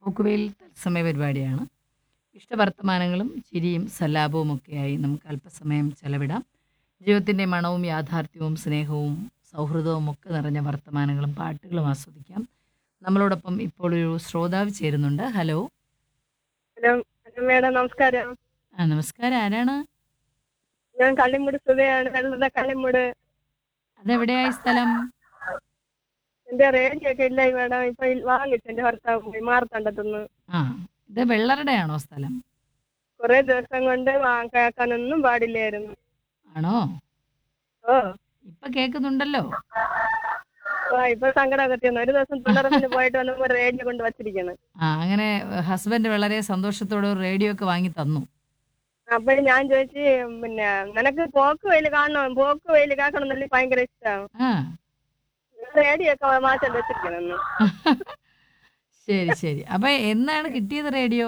പോക്കുവെയിൽ തത്സമയ പരിപാടിയാണ് ഇഷ്ടവർത്തമാനങ്ങളും ചിരിയും സല്ലാപവും ഒക്കെയായി നമുക്ക് അല്പസമയം ചെലവിടാം ജീവിതത്തിൻ്റെ മണവും യാഥാർത്ഥ്യവും സ്നേഹവും സൗഹൃദവും ഒക്കെ നിറഞ്ഞ വർത്തമാനങ്ങളും പാട്ടുകളും ആസ്വദിക്കാം നമ്മളോടൊപ്പം ഇപ്പോൾ ഒരു ശ്രോതാവ് ചേരുന്നുണ്ട് ഹലോ ഹലോ ഹലോ മേഡം നമസ്കാരം ആ നമസ്കാരം ആരാണ് ഞാൻ കള്ളിമുട് സുധയാണ് വെള്ളದ കള്ളിമുട് അതെവിടെയായി സ്ഥലം എന്റെ റേഡിയോ ഒക്കെ ഇല്ല മേഡം ഇപ്പൊ ഇൽ- വാങ്ങിച്ചു എന്റെ ഭർത്താവ് പോയി മാർത്തണ്ടത്തുനിന്ന് ആ ഇത് വെള്ളറുടെയാണോ സ്ഥലം കുറെ ദിവസം കൊണ്ട് വാ- കേൾക്കാനൊന്നും പാടില്ലായിരുന്നു ആണോ ഓ ഇപ്പൊ കേൾക്കുന്നുണ്ടല്ലോ ഓ ഇപ്പൊ സങ്കടമൊക്കെ തീർന്നു ഒരു ദിവസം തൊഴിലുറപ്പിന് പോയിട്ട് വന്നപ്പോ ഒരു റേഡിയോ കൊണ്ട് വച്ചിരിക്കണം ആ അങ്ങനെ ഹസ്ബൻഡ് വളരെ സന്തോഷത്തോടെ ഒരു റേഡിയോ ഒക്കെ വാങ്ങി തന്നു അപ്പൊ ഞാൻ ചോദിച്ചു പിന്നെ നിനക്ക് പോക്ക് വെയിൽ കാണണം പോക്ക് വെയിൽ കേൾക്കണം എന്നല്ലേ ഭയങ്കര ഇഷ്ടമാണ് ആ റേഡിയോ ഒക്കെ മാറ്റാൻ വെച്ചിരിക്കണം ശരി ശരി അപ്പൊ എന്നാണ് കിട്ടിയത് റേഡിയോ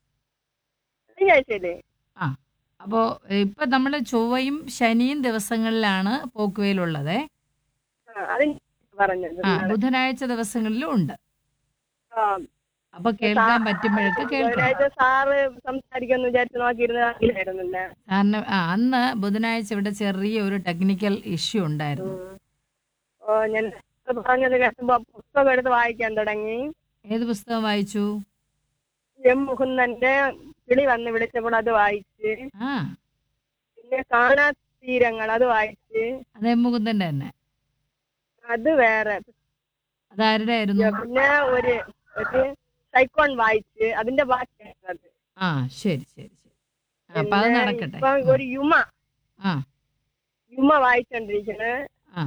കഴിഞ്ഞ ആഴ്ചയില്ലേ അപ്പോ ഇപ്പൊ നമ്മള് ചൊവ്വയും ശനിയും ദിവസങ്ങളിലാണ് പോക്കുവയിലുള്ളത് ആ, അത് ഞാൻ പറഞ്ഞത് ആ ബുധനാഴ്ച ദിവസങ്ങളിലും ഉണ്ട് ആ, അപ്പൊ കേൾക്കാൻ പറ്റുമ്പോഴൊക്കെ കേൾക്കാം ഒരാഴ്ച സാറ് സംസാരിക്കാന്ന് വിചാരിച്ച് നോക്കിയിരുന്നില്ലായിരുന്നില്ല കാരണം ആ അന്ന് ബുധനാഴ്ച ഇവിടെ ചെറിയ ഒരു ടെക്നിക്കൽ ഇഷ്യൂ ഉണ്ടായിരുന്നു ഓ ഞാൻ പറഞ്ഞത് കേൾക്കുമ്പോ പുസ്തകം എടുത്ത് വായിക്കാൻ തുടങ്ങി ഏത് പുസ്തകം വായിച്ചു എം മുകുന്ദന്റെ കിളി വന്ന് വിളിച്ചപ്പോൾ അത് വായിച്ച് ആ പിന്നെ കാണാത്ത തീരങ്ങൾ അത് വായിച്ച് അത് എം മുകുന്ദന്റെ തന്നെ അത് വേറെ അതാരുടെ ആയിരുന്നു പിന്നെ ഒരു ഒരു സൈക്കോൺ വായിച്ച് അതിന്റെ ബാക്കിയാണ് അത് ആ ശരി ശരി ശരി ആ, അപ്പൊ അത് പിന്നെ നടക്കട്ടെ ഇപ്പൊ ഒരു യുമ ആ യുമ വായിച്ചോണ്ടിരിക്കണേ ആ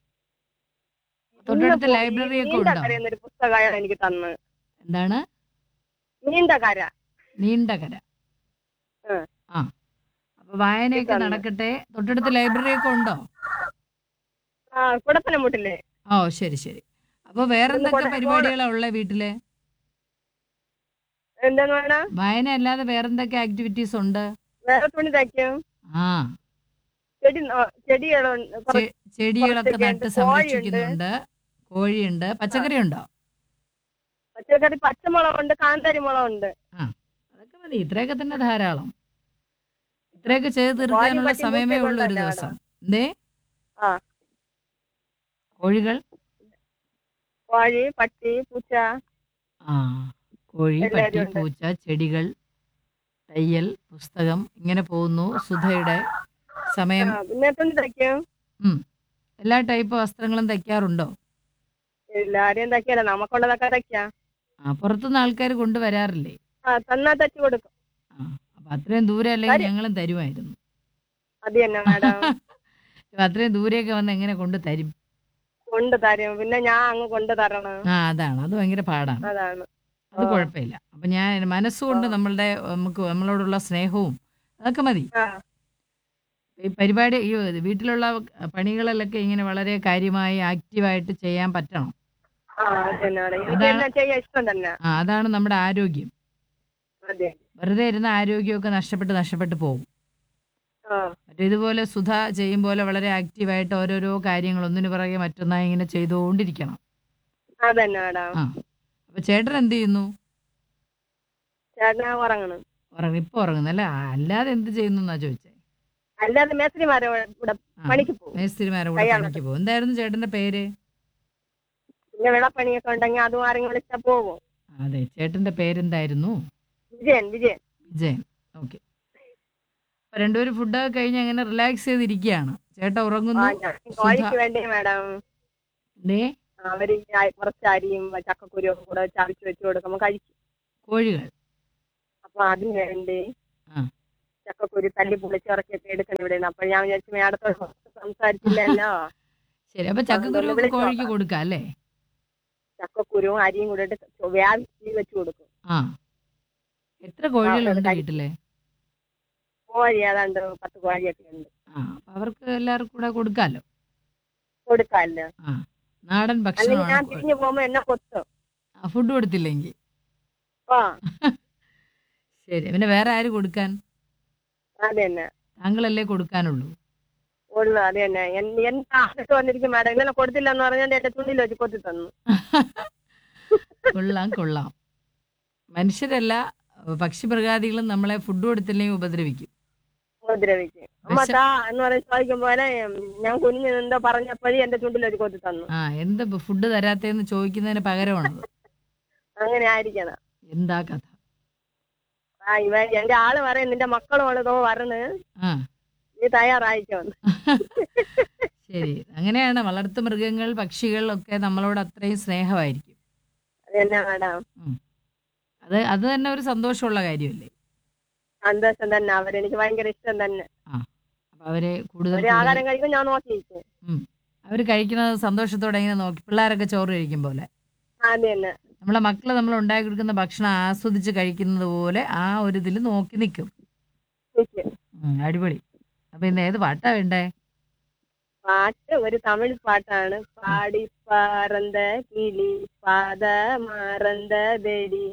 തൊട്ടടുത്ത് ലൈബ്രറി ഒക്കെ ഉണ്ടോ എന്നൊരു പുസ്തകമാണ് എനിക്ക് തന്നത് എന്താണ് നീണ്ടകര നീണ്ടകര ആ. ആ അപ്പൊ വായനയൊക്കെ ഇതാണ്. നടക്കട്ടെ തൊട്ടടുത്ത് ലൈബ്രറി ഒക്കെ ഉണ്ടോ ആ കുടപ്പനമുട്ടില്ലേ ഓ ശരി ശരി അപ്പൊ വേറെ ഇവിടുന്ന് എന്തൊക്കെ കൊട- പരിപാടികളാ ഉള്ള വീട്ടില് എന്താന്ന് വേണ വായന അല്ലാതെ വേറെന്തൊക്കെ ആക്ടിവിറ്റീസ് ഉണ്ട് വേറെ തുണി തയ്ക്കും ആ ചെടി നോ- ചെടികളുണ്ട് കുറച്ച് ചെ- ചെടികളൊക്കെ കുറച്ചൊക്കെ നട്ട് ഉണ്ട്. കോഴിയുണ്ട്. സംരക്ഷിക്കുന്നുണ്ട് കോഴിയുണ്ട് പച്ചക്കറി ഉണ്ടോ പച്ചക്കറി പച്ചമുളകുണ്ട് കാന്താരി മുളകുണ്ട് അതൊക്കെ മതി ഇത്രയൊക്കെ തന്നെ ധാരാളം ഇത്രയൊക്കെ ചെയ്ത് തീർക്കാനുള്ള പട്ടി സമയമേ പൂച്ചയൊക്കെ ഉള്ളൂ ഒരു ഉണ്ടല്ലോ ദിവസം എന്തേ ആ. കോഴികൾ കോഴി പട്ടി പൂച്ച ആ കോഴി എല്ലാവരും പട്ടി ഉണ്ട്. പൂച്ച ചെടികൾ തയ്യൽ പുസ്തകം ഇങ്ങനെ പോകുന്നു സുധയുടെ സമയം ആ, പിന്നെ തുണി തയ്ക്കും ഉം. എല്ലാ ടൈപ്പ് വസ്ത്രങ്ങളും തയ്ക്കാറുണ്ടോ എല്ലാരെയും തയ്ക്കല നമുക്കുള്ളതൊക്കെ തയ്ക്കാം ആ പുറത്തുനിന്ന് ആൾക്കാർ കൊണ്ടുവരാറില്ലേ ആ തന്നാ തച്ചു കൊടുക്കും ആ അപ്പൊ അത്രയും ദൂരെ അല്ലെങ്കിൽ തരും. ഞങ്ങളും തരുമായിരുന്നു അത് തന്നെ മാഡം അപ്പൊ അത്രയും ദൂരെയൊക്കെ വന്ന് എങ്ങനെ കൊണ്ട് തരും കൊണ്ട് തരും പിന്നെ ഞാൻ അങ്ങ് കൊണ്ട് തരണം ആ അതാണ് അത് ഭയങ്കര പാടാണ് അതാണ് അത് ആ. കുഴപ്പമില്ല അപ്പൊ ഞാൻ മനസ്സുകൊണ്ട് ആ. നമ്മളുടെ നമുക്ക് നമ്മളോടുള്ള സ്നേഹവും അതൊക്കെ മതി ആ ഈ പരിപാടി ഈ വീട്ടിലുള്ള പണികളിലൊക്കെ ഇങ്ങനെ വളരെ കാര്യമായി ആക്റ്റീവായിട്ട് ചെയ്യാൻ പറ്റണം ആ അത് തന്നെ മാഡം എനിക്ക് അതാണ്- എല്ലാം ചെയ്യാൻ ഇഷ്ടം തന്നെ ആ അതാണ് നമ്മുടെ ആരോഗ്യം അതെ വെറുതെ ഇരുന്ന ആരോഗ്യമൊക്കെ നഷ്ടപ്പെട്ട് നഷ്ടപ്പെട്ട് പോകും ആ മറ്റേ ഇതുപോലെ സുധ ചെയ്യും പോലെ വളരെ ആക്റ്റീവായിട്ട് ഓരോരോ കാര്യങ്ങൾ ഒന്നിനു പുറകെ മറ്റൊന്നായി ഇങ്ങനെ ചെയ്തുകൊണ്ടിരിക്കണം അതന്നെ മാഡം ആ അപ്പൊ ചേട്ടൻ എന്ത് ചെയ്യുന്നു ചേട്ടനാ ഉറങ്ങണം ഉറങ്ങ ഇപ്പൊ ഉറങ്ങുന്നല്ലേ ആ, അല്ലാതെ എന്ത് ചെയ്യുന്നു എന്നാ ചോദിച്ചേ അല്ലാതെ മേസ്ത്രിമാരെ ഇവിടെ ആ, പണിക്ക് പോകും മേസ്തിരിമാരെ കൂടെ കയ്യാളൊക്കെ. പണിക്ക് പോകും എന്തായിരുന്നു ചേട്ടന്റെ പേര് പിന്നെ വിളപ്പണിയൊക്കെ ഉണ്ടെങ്കിൽ അതും ആരെങ്കിലും വിളിച്ചാൽ പോകും അതെ ചേട്ടന്റെ പേരെന്തായിരുന്നു വിജയൻ വിജയൻ വിജയൻ ഓക്കെ അപ്പൊ രണ്ടുപേരും ഫുഡൊക്കെ കഴിഞ്ഞ് അങ്ങനെ റിലാക്സ് ചെയ്തിരിക്കുകയാണ് ചേട്ടൻ ആ ഉറങ്ങുന്നു ഞാൻ കോഴിക്ക് വേണ്ടി മാഡം ദേ അവര് ഈ അ- കുറച്ച് അരിയും ചക്കക്കുരും ഒക്കെ കൂടെ ചതച്ച് വെച്ച് കൊടുക്കുമ്പോൾ കഴിക്കും കോഴികൾ അപ്പൊ അതിന് വേണ്ടി ആ. ചക്കക്കുരു തല്ലി പൊളിച്ചിറക്കിയൊക്കെ എടുക്കണം ഇവിടെ അപ്പൊ ഞാൻ വിചാരിച്ചു മേഡത്തോട് സംസാരിച്ചില്ലല്ലോ ശരി അപ്പൊ ചക്കക്കുരു ഒക്കെ വിളിച്ച് കോഴിക്ക് നോക്കാം. കൊടുക്കാം അല്ലേ ചക്കക്കുരുവും അരിയും കൂടെ ഇട്ട് വ്യാപിച്ച് വെച്ച് കൊടുക്കും ആ എത്ര കോഴികളുണ്ട് കഴിക്കും. വീട്ടില് കോഴി ഏതാണ്ട് പത്ത് കോഴിയൊക്കെ ഉണ്ട് ആ അപ്പൊ അവർക്ക് എല്ലാവർക്കും കൂടെ കൊടുക്കാലോ കൊടുക്കാമല്ലോ ആ നാടൻ അല്ലെങ്കിൽ ഞാൻ ഭക്ഷണമാണ് തിരിഞ്ഞു പോകുമ്പോ എന്നെ കൊത്തും ഫുഡ് കൊടുത്തില്ലെങ്കിൽ ആ ശരി പിന്നെ വേറെ ആര് കൊടുക്കാൻ അത് തന്നെ താങ്കളല്ലേ കൊടുക്കാനുള്ളൂ ഉള്ളു അത് തന്നെ എൻ- എന്താ ആദ്യത്തെ വന്നിരിക്കും മാഡം ഇന്നലെ കൊടുത്തില്ല എന്ന് പറഞ്ഞാൽ എന്റെ തുണിയിൽ വെച്ച് കൊത്തി തന്നു കൊള്ളാം കൊള്ളാം മനുഷ്യരല്ല പക്ഷിമൃഗാദികളും നമ്മളെ ഫുഡ് കൊടുത്തില്ലെങ്കിൽ ഉപദ്രവിക്കും ഉപദ്രവിക്കും അമ്മ വിശ- താ എന്ന് പറഞ്ഞ് ചോദിക്കും പോലെ ഉം, ഞാൻ കുഞ്ഞ് എന്തോ പറഞ്ഞപ്പോഴേ എന്റെ ചുണ്ടിൽ ഒരു കൊത്തി തന്നു ആ എന്ത് ഫുഡ് തരാത്തേന്ന് ചോദിക്കുന്നതിന് പകരമാണത് അങ്ങനെ ആയിരിക്കണം എന്താ കഥ ആ ഇവ എന്റെ ആള് പറയും നിന്റെ മക്കളും ഉള്ളതോ വരണ് ആ നീ തയ്യാറായിക്കോന്ന് ശരി അങ്ങനെയാണ് വളർത്തു മൃഗങ്ങൾ പക്ഷികൾ ഒക്കെ നമ്മളോട് അത്രയും സ്നേഹമായിരിക്കും അത് തന്നെ മാഡം അത് അത് തന്നെ ഒരു സന്തോഷമുള്ള കാര്യമല്ലേ സന്തോഷം തന്നെ അവരെനിക്ക് ഭയങ്കര ഇഷ്ടം തന്നെ അപ്പൊ അവരെ കൂടുതൽ ഒരു ആഹാരം കഴിക്കും ഞാൻ നോക്കിയിരിക്കും അവർ കഴിക്കുന്നത് സന്തോഷത്തോടെ ഇങ്ങനെ നോക്കി പിള്ളേരൊക്കെ ചോറ് കഴിക്കും പോലെ അത് തന്നെ നമ്മളെ മക്കള് നമ്മൾ ഉണ്ടാക്കി കൊടുക്കുന്ന ഭക്ഷണം ആസ്വദിച്ച് കഴിക്കുന്നത് പോലെ ആ ഒരു ഇതിൽ നോക്കി നിൽക്കും നിൽക്കും. ഉം, അടിപൊളി അപ്പൊ ഇന്ന് ഏത് പാട്ടാ വേണ്ടേ പാട്ട് ഒരു തമിഴ് പാട്ടാണ് പാടി പറந்த കിളി പാത മറந்த ദേടി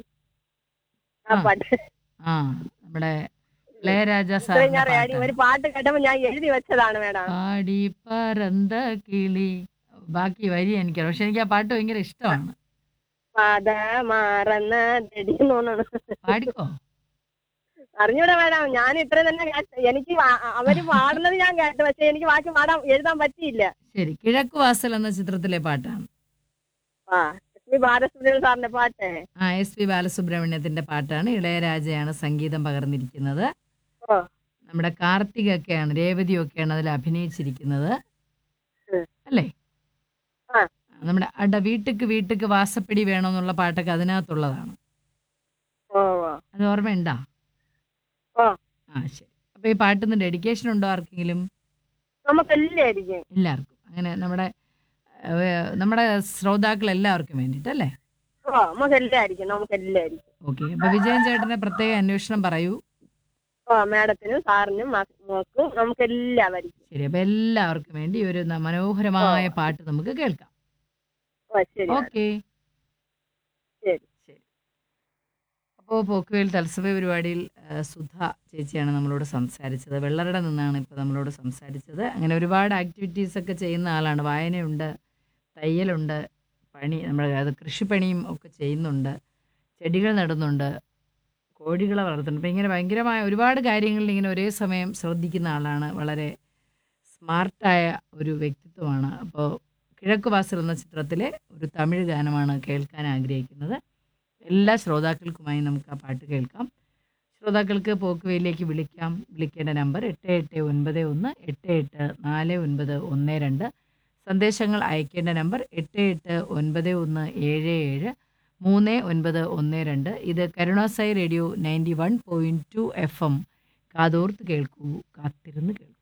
ആ ആ. പാട്ട് ആ നമ്മുടെ ഇളയരാജ ഇത്രയും സാറിന്റെ ഞാൻ റെഡി പാട്ടാണ് ഒരു പാട്ട് കേട്ടപ്പോ ഞാൻ എഴുതി വെച്ചതാണ് മേഡം പാടി പറന്ത കിളി ബാക്കി വരി എനിക്കറിയാം പക്ഷെ എനിക്ക് ആ പാട്ട് ഭയങ്കര ഇഷ്ടമാണ് പാത മറന്ന ദേടി എന്ന് തോന്നുന്നു പാടിക്കോ അറിഞ്ഞൂടാ മേഡം ഞാൻ ഇത്രയും തന്നെ കേട്ട- എനിക്ക് വാ- അവര് പാടുന്നത് ഞാൻ കേട്ടു പക്ഷെ എനിക്ക് ബാക്കി പാടാൻ എഴുതാൻ പറ്റിയില്ല ശരി കിഴക്ക് വാസൽ എന്ന ചിത്രത്തിലെ പാട്ടാണ് ആ എസ് പി ബാലസുബ്രഹ്മണ്യൻ സാറിന്റെ പാട്ട് ആ എസ് പി ബാലസുബ്രഹ്മണ്യത്തിന്റെ പാട്ടാണ് ഇളയരാജയാണ് സംഗീതം പകർന്നിരിക്കുന്നത് ഓ. നമ്മുടെ കാർത്തികൊക്കെയാണ് രേവതിയൊക്കെയാണ് അതിൽ അഭിനയിച്ചിരിക്കുന്നത് ഉം. അല്ലേ ആ. നമ്മുടെ അട വീട്ടുക്ക് വീട്ടുക്ക് വാസപ്പിടി വേണമെന്നുള്ള പാട്ടൊക്കെ അതിനകത്തുള്ളതാണ് ഓ അത് ഓർമ്മയുണ്ടാ ഓ. ആ ശരി അപ്പൊ ഈ പാട്ടിന് ഡെഡിക്കേഷൻ ഉണ്ടോ ആർക്കെങ്കിലും നമുക്കെല്ലായിരിക്കും എല്ലാവർക്കും അങ്ങനെ നമ്മുടെ ഏഹ്, നമ്മുടെ ശ്രോതാക്കൾ എല്ലാവർക്കും വേണ്ടിയിട്ടല്ലേ ഓ നമുക്കെല്ലായിരിക്കും നമുക്കെല്ലായിരിക്കും ഓക്കെ അപ്പൊ വിജയൻ ചേട്ടനെ പ്രത്യേക അന്വേഷണം പറയൂ ഓ മാഡത്തിനും സാറിനും മ- മോക്കും നമുക്കെല്ലാവർക്കും ശരി അപ്പൊ എല്ലാവർക്കും വേണ്ടി ഒരു ന- മനോഹരമായ പാട്ട് നമുക്ക് കേൾക്കാം ഓ ശരി ഓക്കെ ശരി. ശരി അപ്പോൾ പോക്കുവേൽ തത്സമയ പരിപാടിയിൽ ആ, സുധ ചേച്ചിയാണ് നമ്മളോട് സംസാരിച്ചത് വെള്ളറട നിന്നാണ് ഇപ്പോൾ നമ്മളോട് സംസാരിച്ചത് അങ്ങനെ ഒരുപാട് ആക്ടിവിറ്റീസ് ഒക്കെ ചെയ്യുന്ന ആളാണ് വായനയുണ്ട് തയ്യലുണ്ട് പണി നമ്മൾ അത് കൃഷിപ്പണിയും ഒക്കെ ചെയ്യുന്നുണ്ട് ചെടികൾ നടുന്നുണ്ട് കോഴികളെ വളർത്തുന്നുണ്ട് അപ്പം ഇങ്ങനെ ഭയങ്കരമായ ഒരുപാട് കാര്യങ്ങളിൽ ഇങ്ങനെ ഒരേ സമയം ശ്രദ്ധിക്കുന്ന ആളാണ് വളരെ സ്മാർട്ടായ ഒരു വ്യക്തിത്വമാണ് അപ്പോൾ കിഴക്ക് വാസൽ എന്ന ചിത്രത്തിലെ ഒരു തമിഴ് ഗാനമാണ് കേൾക്കാൻ ആഗ്രഹിക്കുന്നത് എല്ലാ ശ്രോതാക്കൾക്കുമായി നമുക്ക് ആ പാട്ട് കേൾക്കാം ശ്രോതാക്കൾക്ക് പോക്കുവയിലേക്ക് വിളിക്കാം വിളിക്കേണ്ട നമ്പർ എട്ട് എട്ട് ഒൻപത് ഒന്ന് എട്ട് എട്ട് നാല് ഒൻപത് ഒന്ന് രണ്ട് സന്ദേശങ്ങൾ അയക്കേണ്ട നമ്പർ എട്ട് എട്ട് ഒൻപത് ഒന്ന് ഏഴ് ഏഴ് മൂന്ന് ഒൻപത് ഒന്ന് രണ്ട് ഇത് Karunasai radio ninety one point two F M കാതോർത്ത് കേൾക്കൂ കാത്തിരുന്ന് കേൾക്കൂ